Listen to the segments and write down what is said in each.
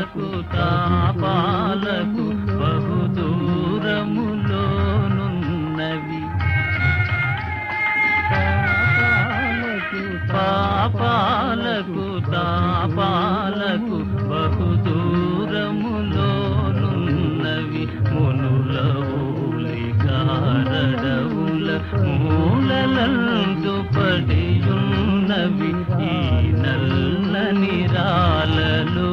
తాపాలకు తాపాలకు బహు దూరములోనున్నవి పాపాలకు తాపాలకు బహు దూరములోనున్నవి మునుల ఊలి కారడవుల మూలలందు పడియున్నవి ఈ నల్లని రాలలో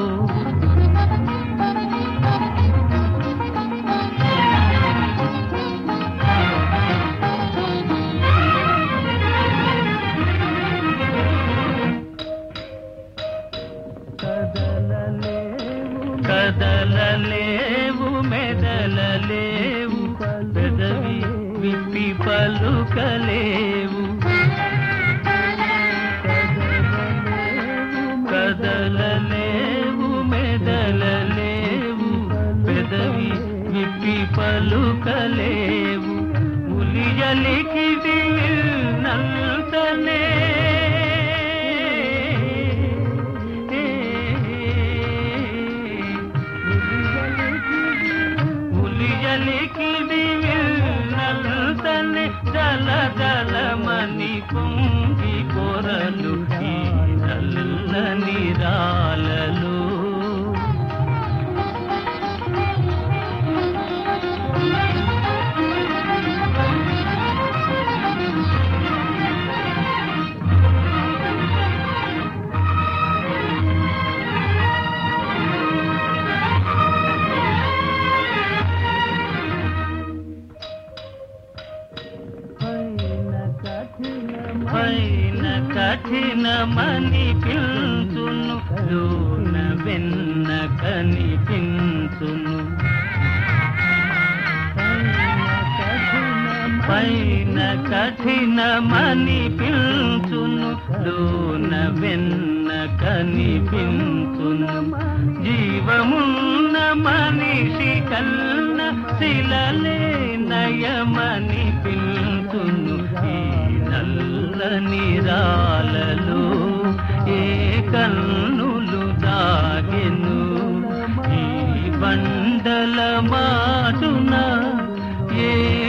కదలలేవు మెదలలేవు పెదవి విప్పి పలుకలేవు కదలలేవు మెదలలేవు పెదవి విప్పి పలుకలేవు ఉలియలికి నల్తనే ఉలియలికి నల్తనే జల జలమని పొంగి కొరలు ఈ నల్లని రాలలో పైన కఠినమని పిలుచును లోన వెన్న కనిపించును పైన కఠినమని పిలుచును లోన వెన్న కనిపించును జీవమున్న మనిషి కన్న శిలలే నయమని పిలుచును ఈ నల్లని రాలలో ఏ కన్నులు దాగెను ఈ బండల మాటున ఏ